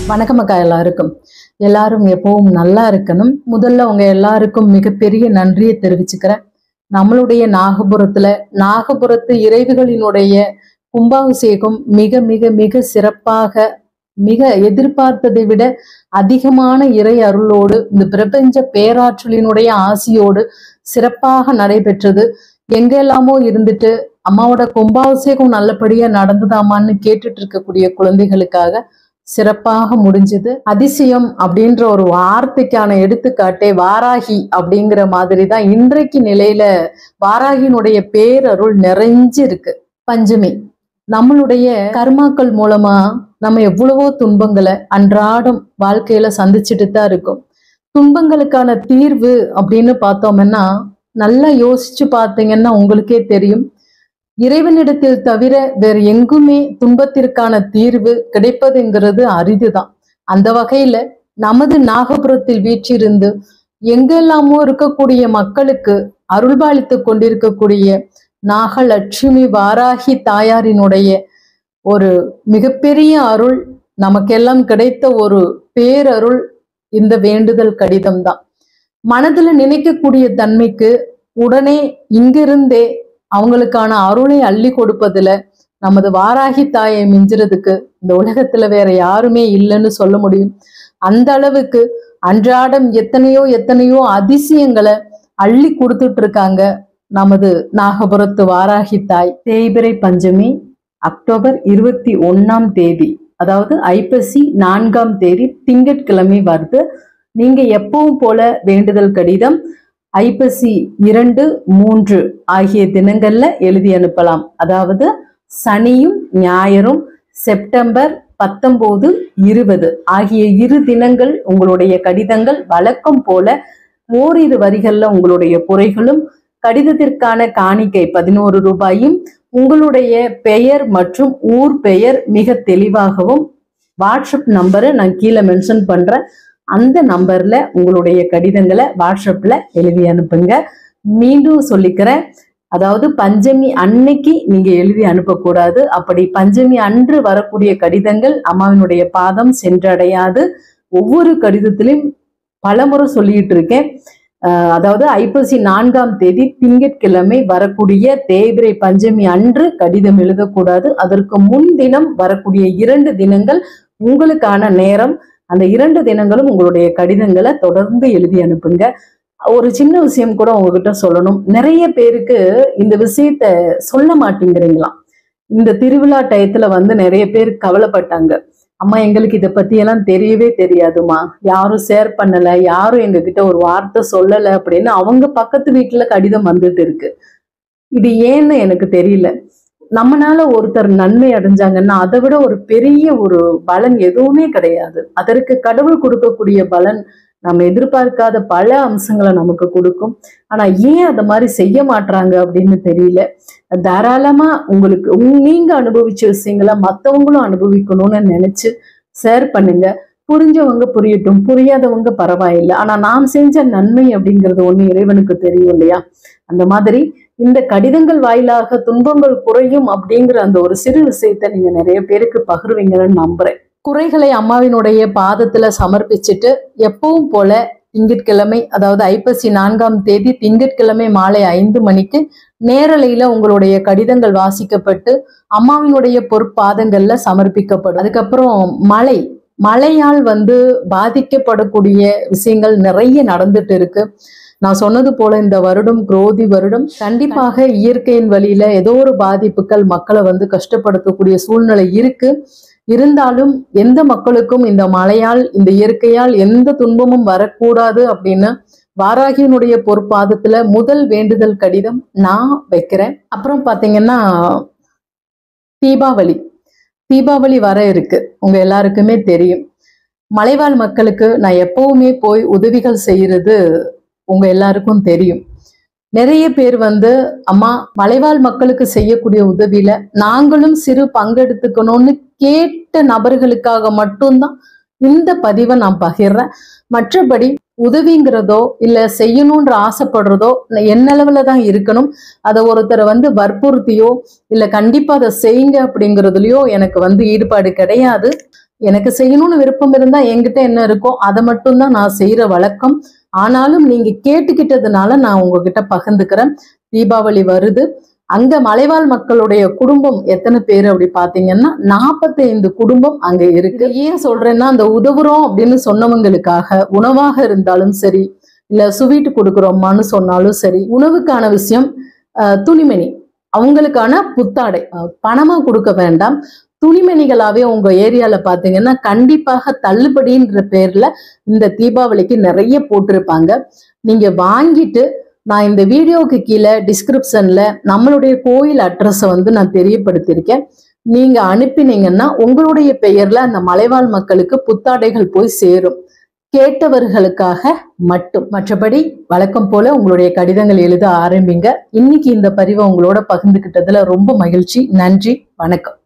வணக்கம் அக்கா எல்லாருக்கும் எல்லாரும் எப்பவும் நல்லா இருக்கணும் முதல்ல உங்க எல்லாருக்கும் மிகப்பெரிய நன்றியை தெரிவிச்சுக்கிறேன் நம்மளுடைய நாகபுரத்துல நாகபுரத்து இறைவுகளினுடைய கும்பாபிஷேகம் மிக மிக மிக சிறப்பாக மிக எதிர்பார்த்ததை விட அதிகமான இறை அருளோடு இந்த பிரபஞ்ச பேராற்றலினுடைய ஆசியோடு சிறப்பாக நடைபெற்றது எங்கெல்லாமோ இருந்துட்டு அம்மாவோட கும்பாபிஷேகம் நல்லபடியா நடந்ததாமான்னு கேட்டுட்டு இருக்கக்கூடிய குழந்தைகளுக்காக சிறப்பாக முடிஞ்சது அதிசயம் அப்படின்ற ஒரு வார்த்தைக்கான எடுத்துக்காட்டே வாராகி அப்படிங்கிற மாதிரி தான் இன்றைக்கு நிலையில வாராகியினுடைய பேரருள் நிறைஞ்சு இருக்கு பஞ்சமி நம்மளுடைய கர்மாக்கள் மூலமா நம்ம எவ்வளவோ துன்பங்களை அன்றாடம் வாழ்க்கையில சந்திச்சுட்டு தான் இருக்கோம் துன்பங்களுக்கான தீர்வு அப்படின்னு பார்த்தோம்னா நல்லா யோசிச்சு பார்த்தீங்கன்னா உங்களுக்கே தெரியும் இறைவனிடத்தில் தவிர வேறு எங்குமே துன்பத்திற்கான தீர்வு கிடைப்பதுங்கிறது அரிதுதான் அந்த வகையில நமது நாகபுரத்தில் வீற்றிருந்து எங்கெல்லாமோ இருக்கக்கூடிய மக்களுக்கு அருள்பாலித்து கொண்டிருக்கக்கூடிய நாகலட்சுமி வாராகி தாயாரினுடைய ஒரு மிகப்பெரிய அருள் நமக்கெல்லாம் கிடைத்த ஒரு பேரருள் இந்த வேண்டுதல் கடிதம் தான் மனதுல நினைக்கக்கூடிய தன்மைக்கு உடனே இங்கிருந்தே அவங்களுக்கான அருளை அள்ளி கொடுப்பதுல நமது வாராகி தாயை மிஞ்சுறதுக்கு இந்த உலகத்துல வேற யாருமே இல்லைன்னு சொல்ல முடியும் அந்த அளவுக்கு அன்றாடம் எத்தனையோ எத்தனையோ அதிசயங்களை அள்ளி கொடுத்துட்டு இருக்காங்க நமது நாகபுரத்து வாராகி தாய் தேய்பிரை பஞ்சமி அக்டோபர் இருபத்தி ஒன்னாம் தேதி அதாவது ஐப்பசி நான்காம் தேதி திங்கட்கிழமை வருது நீங்க எப்பவும் போல வேண்டுதல் கடிதம் ஐப்பசி இரண்டு மூன்று ஆகிய தினங்கள்ல எழுதி அனுப்பலாம் அதாவது சனியும் ஞாயிறும் செப்டம்பர் பத்தொன்பது இருபது ஆகிய இரு தினங்கள் உங்களுடைய கடிதங்கள் வழக்கம் போல ஓரிரு வரிகள்ல உங்களுடைய குறைகளும் கடிதத்திற்கான காணிக்கை பதினோரு ரூபாயும் உங்களுடைய பெயர் மற்றும் ஊர் பெயர் மிக தெளிவாகவும் வாட்ஸ்அப் நம்பரை நான் கீழே மென்ஷன் பண்றேன் அந்த நம்பர்ல உங்களுடைய கடிதங்களை வாட்ஸ்அப்ல எழுதி அனுப்புங்க மீண்டும் சொல்லிக்கிறேன் அதாவது பஞ்சமி அன்னைக்கு நீங்க எழுதி அனுப்பக்கூடாது அப்படி பஞ்சமி அன்று வரக்கூடிய கடிதங்கள் அம்மாவினுடைய பாதம் சென்றடையாது ஒவ்வொரு கடிதத்திலும் பலமுறை சொல்லிட்டு இருக்கேன் அஹ் அதாவது ஐப்பசி நான்காம் தேதி திங்கட்கிழமை வரக்கூடிய தேய்பிரை பஞ்சமி அன்று கடிதம் எழுதக்கூடாது அதற்கு முன் தினம் வரக்கூடிய இரண்டு தினங்கள் உங்களுக்கான நேரம் அந்த இரண்டு தினங்களும் உங்களுடைய கடிதங்களை தொடர்ந்து எழுதி அனுப்புங்க ஒரு சின்ன விஷயம் கூட உங்ககிட்ட சொல்லணும் நிறைய பேருக்கு இந்த விஷயத்த சொல்ல மாட்டேங்கிறீங்களாம் இந்த திருவிழா டயத்துல வந்து நிறைய பேர் கவலைப்பட்டாங்க அம்மா எங்களுக்கு இதை பத்தி எல்லாம் தெரியவே தெரியாதுமா யாரும் ஷேர் பண்ணல யாரும் எங்ககிட்ட ஒரு வார்த்தை சொல்லல அப்படின்னு அவங்க பக்கத்து வீட்டுல கடிதம் வந்துட்டு இருக்கு இது ஏன்னு எனக்கு தெரியல நம்மனால ஒருத்தர் நன்மை அடைஞ்சாங்கன்னா அதை விட ஒரு பெரிய ஒரு பலன் எதுவுமே கிடையாது அதற்கு கடவுள் கொடுக்கக்கூடிய பலன் நம்ம எதிர்பார்க்காத பல அம்சங்களை நமக்கு கொடுக்கும் ஆனா ஏன் அதை மாதிரி செய்ய மாட்றாங்க அப்படின்னு தெரியல தாராளமா உங்களுக்கு உங்க- நீங்க அனுபவிச்ச விஷயங்களை மத்தவங்களும் அனுபவிக்கணும்னு நினைச்சு ஷேர் பண்ணுங்க புரிஞ்சவங்க புரியட்டும் புரியாதவங்க பரவாயில்லை ஆனா நாம் செஞ்ச நன்மை அப்படிங்கிறது ஒண்ணு இறைவனுக்கு தெரியும் இல்லையா அந்த மாதிரி இந்த கடிதங்கள் வாயிலாக துன்பங்கள் குறையும் அப்படிங்கிற அந்த ஒரு சிறு விஷயத்தை நீங்க நிறைய பேருக்கு பகிர்வீங்கன்னு நம்புறேன் குறைகளை அம்மாவினுடைய பாதத்துல சமர்ப்பிச்சுட்டு எப்பவும் போல திங்கட்கிழமை அதாவது ஐப்பசி நான்காம் தேதி திங்கட்கிழமை மாலை ஐந்து மணிக்கு நேரலையில உங்களுடைய கடிதங்கள் வாசிக்கப்பட்டு அம்மாவினுடைய பொற்பாதங்கள்ல சமர்ப்பிக்கப்படும் அதுக்கப்புறம் மழை மழையால் வந்து பாதிக்கப்படக்கூடிய விஷயங்கள் நிறைய நடந்துட்டு இருக்கு நான் சொன்னது போல இந்த வருடம் குரோதி வருடம் கண்டிப்பாக இயற்கையின் வழியில ஏதோ ஒரு பாதிப்புகள் மக்களை வந்து கஷ்டப்படுத்தக்கூடிய சூழ்நிலை இருக்கு இருந்தாலும் எந்த மக்களுக்கும் இந்த மழையால் இந்த இயற்கையால் எந்த துன்பமும் வரக்கூடாது அப்படின்னு வாராகியினுடைய பொற்பாதத்துல முதல் வேண்டுதல் கடிதம் நான் வைக்கிறேன் அப்புறம் பாத்தீங்கன்னா தீபாவளி தீபாவளி வர இருக்கு உங்க எல்லாருக்குமே தெரியும் மலைவாழ் மக்களுக்கு நான் எப்பவுமே போய் உதவிகள் செய்யறது உங்க எல்லாருக்கும் தெரியும் நிறைய பேர் வந்து அம்மா மலைவாழ் மக்களுக்கு செய்யக்கூடிய உதவியில நாங்களும் சிறு பங்கெடுத்துக்கணும்னு கேட்ட நபர்களுக்காக மட்டும்தான் இந்த பதிவை நான் பகிர்றேன் மற்றபடி உதவிங்கிறதோ இல்ல செய்யணும்ன்ற ஆசைப்படுறதோ என்னளவுல தான் இருக்கணும் அதை ஒருத்தரை வந்து வற்புறுத்தியோ இல்ல கண்டிப்பா அதை செய்யுங்க அப்படிங்கிறதுலயோ எனக்கு வந்து ஈடுபாடு கிடையாது எனக்கு செய்யணும்னு விருப்பம் இருந்தா என்கிட்ட என்ன இருக்கோ அதை மட்டும்தான் நான் செய்யற வழக்கம் ஆனாலும் நீங்க கேட்டுக்கிட்டதுனால நான் உங்ககிட்ட பகிர்ந்துக்கிறேன் தீபாவளி வருது அங்க மலைவாழ் மக்களுடைய குடும்பம் எத்தனை பேர் அப்படி பாத்தீங்கன்னா 45 குடும்பம் அங்க இருக்கு இதை ஏன் சொல்றேன்னா அந்த உதவுறோம் அப்படின்னு சொன்னவங்களுக்காக உணவாக இருந்தாலும் சரி இல்ல சுவீட்டு கொடுக்குறோமான்னு சொன்னாலும் சரி உணவுக்கான விஷயம் அஹ், துணிமணி அவங்களுக்கான புத்தாடை அஹ், பணமா கொடுக்க வேண்டாம் துணிமணிகளாவே உங்க ஏரியால பாத்தீங்கன்னா கண்டிப்பாக தள்ளுபடின்ற பேர்ல இந்த தீபாவளிக்கு நிறைய போட்டிருப்பாங்க நீங்க வாங்கிட்டு நான் இந்த வீடியோவுக்கு கீழே டிஸ்கிரிப்ஷன்ல நம்மளுடைய கோயில் அட்ரஸை வந்து நான் தெரியப்படுத்தியிருக்கேன் நீங்க அனுப்பினீங்கன்னா உங்களுடைய பெயர்ல அந்த மலைவாழ் மக்களுக்கு புத்தாடைகள் போய் சேரும் கேட்டவர்களுக்காக மட்டும் மற்றபடி வழக்கம் போல உங்களுடைய கடிதங்கள் எழுத ஆரம்பிங்க இன்னைக்கு இந்த பதிவை உங்களோட பகிர்ந்துக்கிட்டதுல ரொம்ப மகிழ்ச்சி நன்றி வணக்கம்